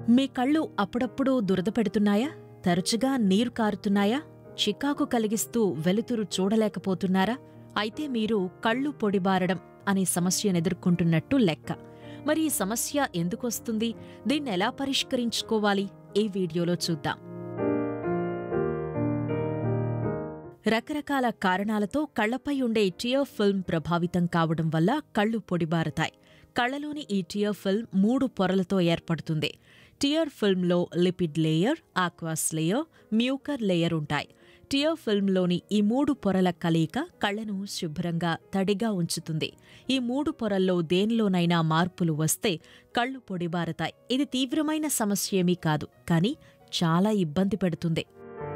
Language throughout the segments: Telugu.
మీ కళ్ళు అప్పుడప్పుడు దురద పెడుతున్నాయా తరచుగా నీరు కారుతున్నాయా చికాకు కలిగిస్తూ వెలుతురు చూడలేకపోతున్నారా అయితే మీరు కళ్ళు పొడిబారడం అనే సమస్యను ఎదుర్కొంటున్నట్టు లెక్క మరి ఈ సమస్య ఎందుకొస్తుంది దీన్ని ఎలా పరిష్కరించుకోవాలి ఈ వీడియోలో చూద్దాం రకరకాల కారణాలతో కళ్లపై ఉండే టియర్ ఫిల్మ్ ప్రభావితం కావడం వల్ల కళ్ళు పొడిబారతాయి కళ్లలోని ఈ టియర్ ఫిల్మ్ మూడు పొరలతో ఏర్పడుతుంది టియర్ ఫిల్మ్లో lipid layer aqueous layer mucous layer ఉంటాయి టియర్ ఫిల్మ్లోని ఈ మూడు పొరల కలయిక కళ్లను శుభ్రంగా తడిగా ఉంచుతుంది ఈ మూడు పొరల్లో దేనిలోనైనా మార్పులు వస్తే కళ్ళు పొడిబారతాయి ఇది తీవ్రమైన సమస్య ఏమీ కాదు కానీ చాలా ఇబ్బంది పెడుతుంది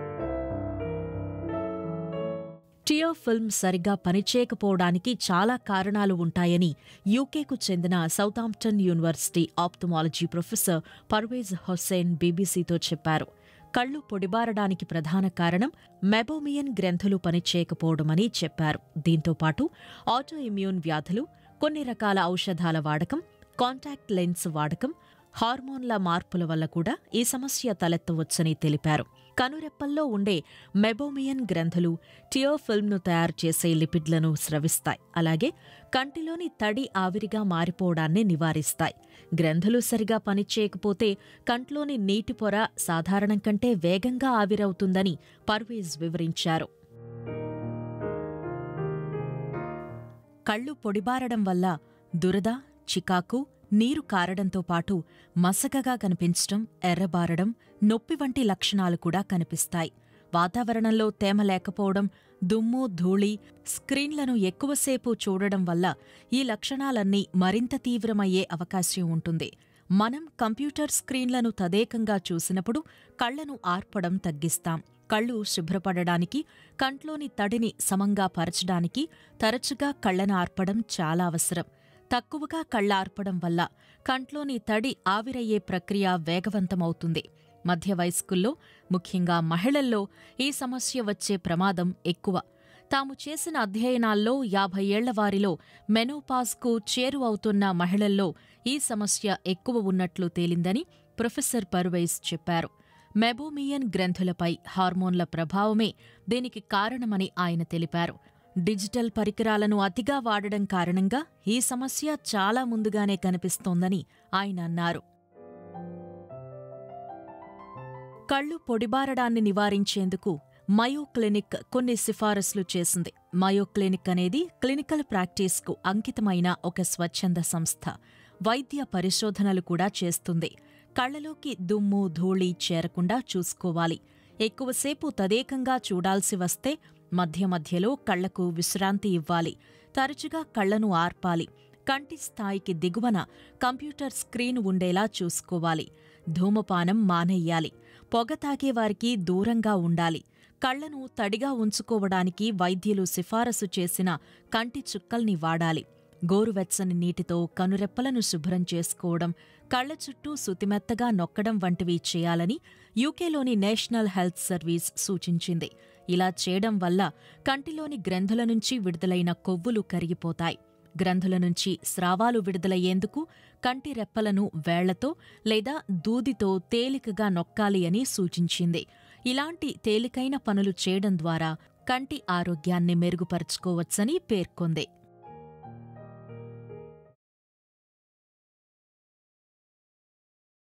టియర్ ఫిల్మ్ సరిగా పనిచేయకపోవడానికి చాలా కారణాలు ఉంటాయని యూకేకు చెందిన Southampton university ophthalmology professor Parvez Hussain బీబీసీతో చెప్పారు కళ్ళు పొడిబారడానికి ప్రధాన కారణం మెబోమియన్ గ్రంథులు పనిచేయకపోవడమని చెప్పారు దీంతో పాటు ఆటో ఇమ్యూన్ వ్యాధులు కొన్ని రకాల ఔషధాల వాడకం కాంటాక్ట్ లెన్స్ వాడకం హార్మోన్ల మార్పుల వల్ల కూడా ఈ సమస్య తలెత్తవచ్చని తెలిపారు కనురెప్పల్లో ఉండే మెబోమియన్ గ్రంథులు టియర్ ఫిల్మ్ను తయారు చేసే లిపిడ్లను స్రవిస్తాయి అలాగే కంటిలోని తడి ఆవిరిగా మారిపోవడాన్ని నివారిస్తాయి గ్రంథులు సరిగా పనిచేయకపోతే కంట్లోని నీటి పొర సాధారణం కంటే వేగంగా ఆవిరవుతుందని పర్వేజ్ వివరించారు కళ్ళు పొడిబారడం వల్ల దురద చికాకు నీరు కారడంతో పాటు మసకగా కనిపించటం ఎర్రబారడం నొప్పి వంటి లక్షణాలు కూడా కనిపిస్తాయి వాతావరణంలో తేమ లేకపోవడం దుమ్ము ధూళి స్క్రీన్లను ఎక్కువసేపు చూడడం వల్ల ఈ లక్షణాలన్నీ మరింత తీవ్రమయ్యే అవకాశం ఉంటుంది మనం కంప్యూటర్ స్క్రీన్లను తదేకంగా చూసినప్పుడు కళ్లను ఆర్పడం తగ్గిస్తాం కళ్ళు శుభ్రపడడానికి కంట్లోని తడిని సమంగా పరచడానికి తరచుగా కళ్లను ఆర్పడం చాలా అవసరం తక్కువగా కళ్ళార్పడం వల్ల కంట్లోని తడి ఆవిరయ్యే ప్రక్రియ వేగవంతమవుతుంది మధ్య వయస్కుల్లో ముఖ్యంగా మహిళల్లో ఈ సమస్య వచ్చే ప్రమాదం ఎక్కువ తాము చేసిన అధ్యయనాల్లో యాభై ఏళ్ల వారిలో మెనోపాజ్కు చేరువవుతున్న మహిళల్లో ఈ సమస్య ఎక్కువ ఉన్నట్లు తేలిందని ప్రొఫెసర్ పర్వైస్ చెప్పారు మెబోమియన్ గ్రంథులపై హార్మోన్ల ప్రభావమే దీనికి కారణమని ఆయన తెలిపారు డిజిటల్ పరికరాలను అతిగా వాడడం కారణంగా ఈ సమస్య చాలా ముందుగానే కనిపిస్తోందని ఆయన అన్నారు కళ్ళు పొడిబారడాన్ని నివారించేందుకు మయో క్లినిక్ కొన్ని సిఫారసులు చేసింది మయో క్లినిక్ అనేది క్లినికల్ ప్రాక్టీస్కు అంకితమైన ఒక స్వచ్ఛంద సంస్థ వైద్య పరిశోధనలు కూడా చేస్తుంది కళ్లలోకి దుమ్ము ధూళి చేరకుండా చూసుకోవాలి ఎక్కువసేపు తదేకంగా చూడాల్సి వస్తే మధ్య మధ్యలో కళ్లకు విశ్రాంతి ఇవ్వాలి తరచుగా కళ్లను ఆర్పాలి కంటి స్థాయికి దిగువన కంప్యూటర్ స్క్రీన్ ఉండేలా చూసుకోవాలి ధూమపానం మానేయాలి పొగ తాగేవారికి దూరంగా ఉండాలి కళ్లను తడిగా ఉంచుకోవడానికి వైద్యులు సిఫారసు చేసిన కంటి చుక్కల్ని వాడాలి గోరువెచ్చని నీటితో కనురెప్పలను శుభ్రం చేసుకోవడం కళ్ల చుట్టూ సుతిమెత్తగా నొక్కడం వంటివి చేయాలని యూకేలోని నేషనల్ హెల్త్ సర్వీస్ సూచించింది ఇలా చేయడం వల్ల కంటిలోని గ్రంథుల నుంచి విడుదలైన కొవ్వులు కరిగిపోతాయి గ్రంథుల నుంచి స్రావాలు విడుదలయ్యేందుకు కంటి రెప్పలను వేళ్లతో లేదా దూదితో తేలికగా నొక్కాలి అని సూచించింది ఇలాంటి తేలికైన పనులు చేయడం ద్వారా కంటి ఆరోగ్యాన్ని మెరుగుపరుచుకోవచ్చని పేర్కొంది